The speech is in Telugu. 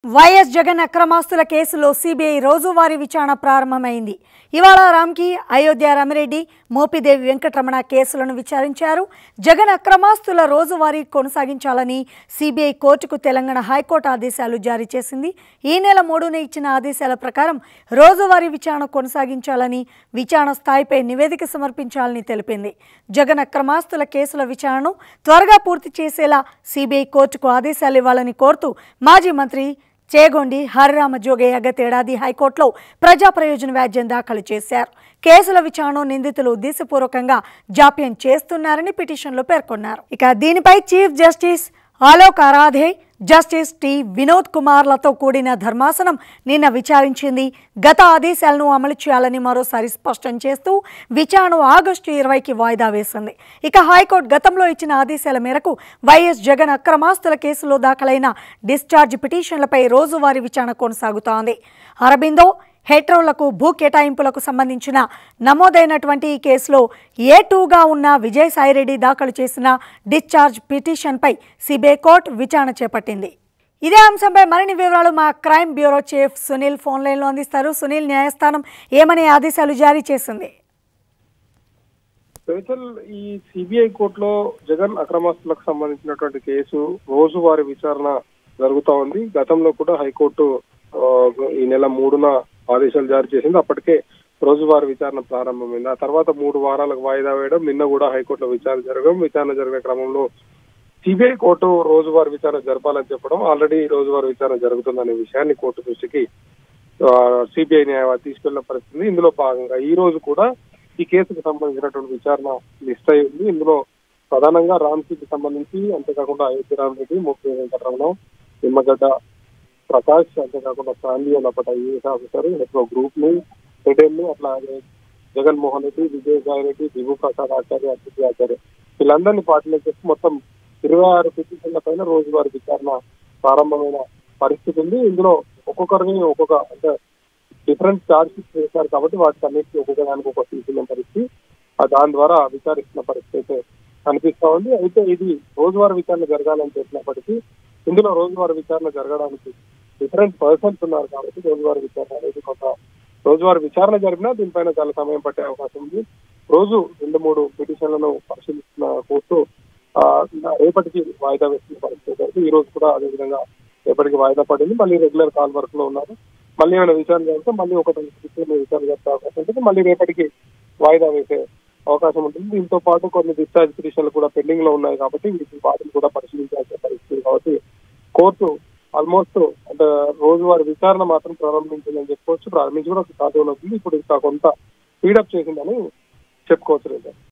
వైఎస్ జగన్ అక్రమాస్తుల కేసులో సిబిఐ రోజువారీ విచారణ ప్రారంభమైంది ఇవాళ రామ్కి అయోధ్య రామిరెడ్డి మోపిదేవి వెంకటరమణ కేసులను విచారించారు జగన్ అక్రమాస్తుల రోజువారీ కొనసాగించాలని సిబిఐ కోర్టుకు తెలంగాణ హైకోర్టు ఆదేశాలు జారీ చేసింది ఈ నెల మూడున ఇచ్చిన ఆదేశాల ప్రకారం రోజువారీ విచారణ కొనసాగించాలని విచారణ స్థాయిపై నివేదిక సమర్పించాలని తెలిపింది జగన్ అక్రమాస్తుల కేసుల విచారణను త్వరగా పూర్తి చేసేలా సిబిఐ కోర్టుకు ఆదేశాలు ఇవ్వాలని కోరుతూ మాజీ మంత్రి చేగొండి హరిరామ జోగయ్య గతేడాది హైకోర్టులో ప్రజా ప్రయోజన వ్యాజ్యం దాఖలు చేశారు కేసుల విచారణ నిందితులు ఉద్దేశపూర్వకంగా జాప్యం చేస్తున్నారని పిటిషన్లో పేర్కొన్నారు ఇక దీనిపై chief justice Alok Aradhe justice T Vinod కుమార్లతో కూడిన ధర్మాసనం నిన్న విచారించింది గత ఆదేశాలను అమలు చేయాలని మరోసారి స్పష్టం చేస్తూ విచారణ ఆగస్టు ఇరవైకి వాయిదా వేసింది ఇక హైకోర్టు గతంలో ఇచ్చిన ఆదేశాల మేరకు వైఎస్ జగన్ అక్రమాస్తుల కేసులో దాఖలైన డిశ్చార్జ్ పిటిషన్లపై రోజువారీ విచారణ కొనసాగుతోంది అరబిందో హెట్రోలకు భూ కేటాయింపులకు సంబంధించిన నమోదైనటువంటి ఈ కేసులో ఏ టూగా ఉన్న విజయసాయిరెడ్డి దాఖలు చేసిన డిశ్చార్జ్ పిటిషన్పై సిబిఐ కోర్టు విచారణ చేపట్టింది ఇదే అంశంపై మరిన్ని వివరాలు మా crime bureau chief Sunil phone లైన్లో అందిస్తారు సునీల్ న్యాయస్థానం ఏమనే ఆదేశాలు జారీ చేసింది స్పెషల్ ఈ సిబిఐ కోర్టులో జగన్ అక్రమాస్తులకు సంబంధించినటువంటి కేసు రోజువారీ విచారణ జరుగుతా ఉంది గతంలో కూడా హైకోర్టు ఆ, ఈ నెల మూడున ఆదేశాలు జారీ చేసింది అప్పటికే రోజువారీ విచారణ ప్రారంభమైంది ఆ తర్వాత మూడు వారాలకు వాయిదా వేయడం నిన్న కూడా హైకోర్టులో విచారణ జరగడం విచారణ జరిగే క్రమంలో సిబిఐ కోర్టు రోజువారీ విచారణ జరపాలని చెప్పడం ఆల్రెడీ రోజువారీ విచారణ జరుగుతుందనే విషయాన్ని కోర్టు దృష్టికి సిబిఐ న్యాయవాది తీసుకెళ్లిన పరిస్థితి ఇందులో భాగంగా ఈ రోజు కూడా ఈ కేసుకు సంబంధించినటువంటి విచారణ లిస్ట్ అయి ఉంది ఇందులో ప్రధానంగా రామ్సీకి సంబంధించి అంతేకాకుండా అయోధ్య రామరెడ్డి ముఖ్య వెంకటరమణ నిమ్మగడ్డ ప్రకాష్ అంతేకాకుండా ఫ్యామిలీ ఉన్నప్పటి ఐఏఎస్ ఆఫీసర్ ఎక్కువ గ్రూప్ ని హెడెన్ అట్లాగే జగన్మోహన్ రెడ్డి విజయసాయి రెడ్డి దిగు ప్రసాద్ ఆచార్య అతిథి ఆచార్య వీళ్ళందరినీ పార్టీలో చేసి మొత్తం ఇరవై ఆరు పిటిషన్ల పైన రోజువారీ విచారణ ప్రారంభమైన పరిస్థితి ఉంది ఇందులో ఒక్కొక్కరిని ఒక్కొక్క అంటే డిఫరెంట్ ఛార్జ్ షీట్స్ వేశారు కాబట్టి వాటికి అన్నిటికీ ఒక్కొక్క దానికి ఒక తీసుకున్న పరిస్థితి ఆ దాని ద్వారా విచారిస్తున్న పరిస్థితి అయితే కనిపిస్తా ఉంది అయితే ఇది రోజువారీ విచారణ జరగాలని చెప్పినప్పటికీ ఇందులో రోజువారీ విచారణ జరగడానికి డిఫరెంట్ పర్సన్స్ ఉన్నారు కాబట్టి రోజువారీ విచారణ అనేది కొంత రోజువారీ విచారణ జరిగినా దీనిపైన చాలా సమయం పట్టే అవకాశం ఉంది రోజు రెండు మూడు పిటిషన్లను పరిశీలిస్తున్న కోర్టు ఆ, రేపటికి వాయిదా వేస్తున్న పరిస్థితి జరిగింది. ఈ రోజు కూడా అదే విధంగా రేపటికి వాయిదా పడింది మళ్ళీ రెగ్యులర్ కాల్ వర్క్ లో ఉన్నారు మళ్ళీ ఏమైనా విచారణ జరిగితే మళ్ళీ ఒక విచారణ జరిగే అవకాశం ఉంటుంది మళ్ళీ రేపటికి వాయిదా వేసే అవకాశం ఉంటుంది దీంతో పాటు కొన్ని డిశ్చార్జ్ పిటిషన్లు కూడా పెండింగ్ లో ఉన్నాయి కాబట్టి వీటి వాటిని కూడా పరిశీలించాల్సిన పరిస్థితి కాబట్టి కోర్టు ఆల్మోస్ట్ అంటే రోజువారీ విచారణ మాత్రం ప్రారంభించిందని చెప్పుకోవచ్చు ప్రారంభించి కూడా ఒక సాధ్యం అవుతుంది ఇప్పుడు ఇంకా కొంత స్పీడప్ చేసిందని చెప్పుకోవచ్చు రేపు